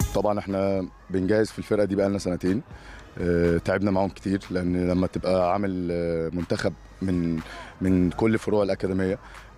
طبعا احنا بنجهز في الفرقه دي بقالنا سنتين آه، تعبنا معاهم كتير لان لما تبقى عامل آه، منتخب من من كل فروع الاكاديميه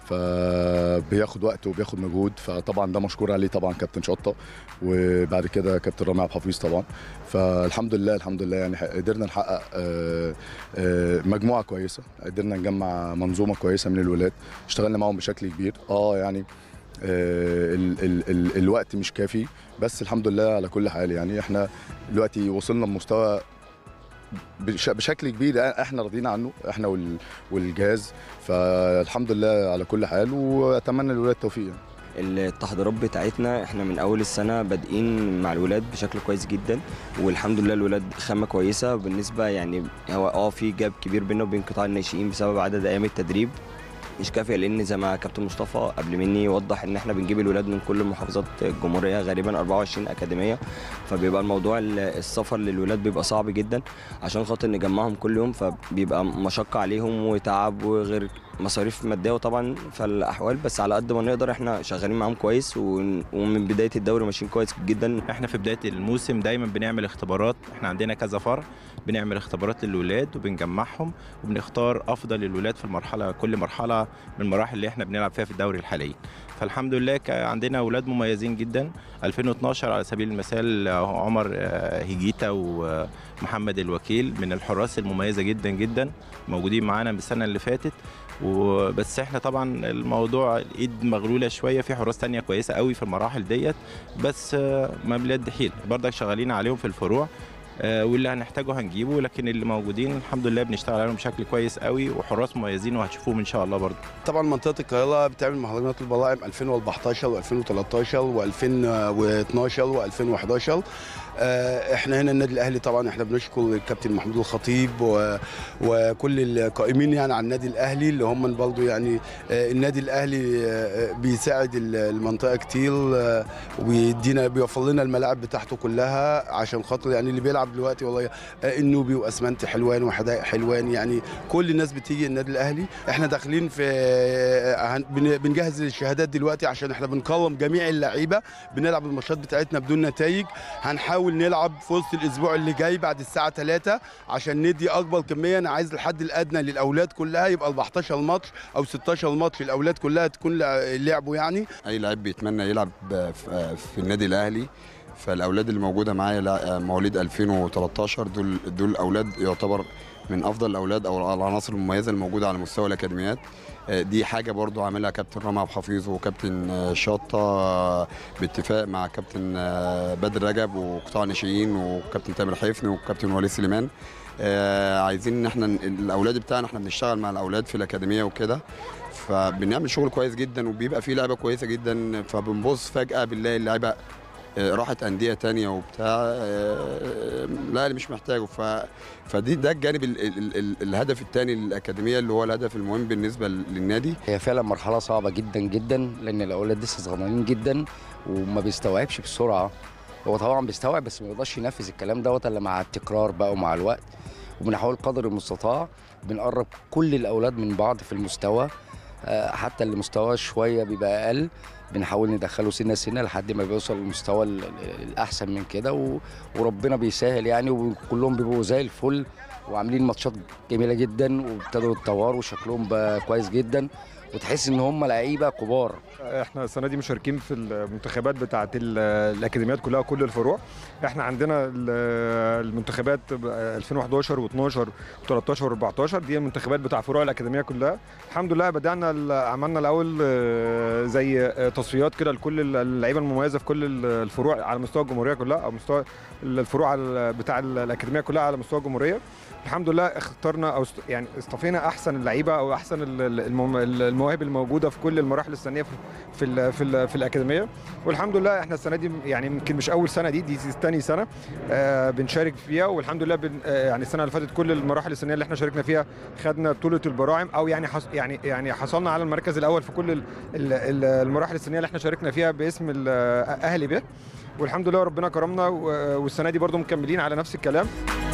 فبياخد وقت وبياخد مجهود فطبعا ده مشكور عليه طبعا كابتن شطه وبعد كده كابتن رامي عبد الحفيظ طبعا فالحمد لله الحمد لله يعني قدرنا نحقق آه، آه، مجموعه كويسه قدرنا نجمع منظومه كويسه من الولاد اشتغلنا معاهم بشكل كبير اه يعني آه، ال ال ال الوقت مش كافي بس الحمد لله على كل حال يعني احنا دلوقتي وصلنا لمستوى بش- بشكل كبير احنا راضيين عنه احنا وال- والجهاز فالحمد لله على كل حال واتمنى للولاد التوفيق يعني. التحضيرات بتاعتنا احنا من اول السنه بادئين مع الولاد بشكل كويس جدا والحمد لله الولاد خامه كويسه بالنسبه يعني هو اه في جاب كبير بيننا وبين قطاع الناشئين بسبب عدد ايام التدريب مش كافيه لان زي ما كابتن مصطفى قبل مني وضح ان احنا بنجيب الولاد من كل محافظات الجمهوريه غالبا 24 اكاديميه فبيبقى الموضوع ال- السفر للولاد بيبقى صعب جدا عشان خاطر نجمعهم كل يوم فبيبقى مشقه عليهم وتعب وغير مصاريف ماديه وطبعا فالاحوال بس على قد ما نقدر احنا شغالين معاهم كويس ون- ومن بدايه الدوري ماشيين كويس جدا احنا في بدايه الموسم دايما بنعمل اختبارات احنا عندنا كذا فرع بنعمل اختبارات للولاد وبنجمعهم وبنختار افضل الولاد في المرحله كل مرحله من المراحل اللي احنا بنلعب فيها في الدوري الحالي فالحمد لله كان عندنا اولاد مميزين جدا 2012 على سبيل المثال عمر آه، هيجيتا ومحمد الوكيل من الحراس المميزه جدا جدا موجودين معانا من السنه اللي فاتت وبس احنا طبعا الموضوع الايد مغلوله شويه في حراس تانية كويسه قوي في المراحل ديت بس آه، ما بلاد حيل برضك شغالين عليهم في الفروع آه، واللي هنحتاجه هنجيبه لكن اللي موجودين الحمد لله بنشتغل عليهم بشكل كويس قوي وحراس مميزين وهتشوفوهم ان شاء الله برضه طبعا منطقه القاهره بتعمل مهرجانات البراعم 2014 و2013 و2012 و2011 احنا هنا النادي الاهلي طبعا احنا بنشكر الكابتن محمود الخطيب و... وكل القائمين يعني على النادي الاهلي اللي هم برضه يعني آه، النادي الاهلي آه، بيساعد ال- المنطقه كتير آه، وبيدينا بيوفر لنا الملاعب بتاعته كلها عشان خاطر يعني اللي بيلعب دلوقتي والله آه، النوبي واسمنت حلوان وحدائق حلوان يعني كل الناس بتيجي النادي الاهلي احنا داخلين في هن- بن- بنجهز الشهادات دلوقتي عشان احنا بنكرم جميع اللعيبه بنلعب الماتشات بتاعتنا بدون نتائج هنحاول نلعب في وسط الاسبوع اللي جاي بعد الساعه 3 عشان ندي اكبر كميه انا عايز الحد الادنى للاولاد كلها يبقى 14 ماتش او 16 ماتش الاولاد كلها تكون لع- لعبوا يعني اي لاعب بيتمنى يلعب في في النادي الاهلي فالاولاد اللي موجوده معايا لا- مواليد 2013 دول دول اولاد يعتبر من افضل الاولاد او العناصر المميزه الموجوده على مستوى الاكاديميات آه، دي حاجه برضو عاملها كابتن رامي عبد الحفيظ وكابتن آه، شاطه آه، باتفاق مع كابتن آه، بدر رجب وقطاع ناشئين وكابتن تامر حفني وكابتن وليد سليمان آه، عايزين ان احنا ن- الاولاد بتاعنا احنا بنشتغل مع الاولاد في الاكاديميه وكده فبنعمل شغل كويس جدا وبيبقى فيه لعبه كويسه جدا فبنبص فجاه بنلاقي اللعيبه آه، راحت انديه تانية وبتاع آه، لا اللي مش محتاجه ف فدي ده الجانب ال ال ال الهدف الثاني للاكاديميه اللي هو الهدف المهم بالنسبه للنادي هي فعلا مرحلة صعبة جدا جدا لأن الأولاد لسه صغيرين جدا وما بيستوعبش بسرعة هو طبعا بيستوعب بس ما يقدرش ينفذ الكلام دوت إلا مع التكرار بقى ومع الوقت وبنحاول قدر المستطاع بنقرب كل الأولاد من بعض في المستوى آه، حتى اللي مستواه شوية بيبقى أقل بنحاول ندخله سنة سنة لحد ما بيوصل للمستوى ال- ال- الأحسن من كده و- وربنا بيسهل يعني وكلهم بيبقوا زي الفل وعاملين ماتشات جميلة جدا وابتدوا يتطوروا شكلهم بقى كويس جدا وتحس ان هم لعيبه كبار احنا السنه دي مشاركين في المنتخبات بتاعه ال- الاكاديميات كلها كل الفروع احنا عندنا ال- المنتخبات 2011 و12 و13 و14 دي المنتخبات بتاع فروع الاكاديميه كلها الحمد لله بدانا ال- عملنا الاول آه، زي آه، تصفيات كده لكل اللعيبه المميزه في كل ال- الفروع على مستوى الجمهوريه كلها او مستوى الفروع ال- بتاع ال- الاكاديميه كلها على مستوى الجمهوريه الحمد لله اخترنا او است- يعني اصطفينا احسن اللعيبه او احسن ال- ال- المم- المواهب الموجوده في كل المراحل السنيه في في ال في, ال في الاكاديميه والحمد لله احنا السنه دي يعني يمكن مش اول سنه دي دي ثاني سنه آه بنشارك فيها والحمد لله بن آه يعني السنه اللي فاتت كل المراحل السنيه اللي احنا شاركنا فيها خدنا بطوله البراعم او يعني حص يعني يعني حصلنا على المركز الاول في كل ال- ال- ال- المراحل السنيه اللي احنا شاركنا فيها باسم ال- اهلي به والحمد لله ربنا كرمنا و- والسنه دي برضو مكملين على نفس الكلام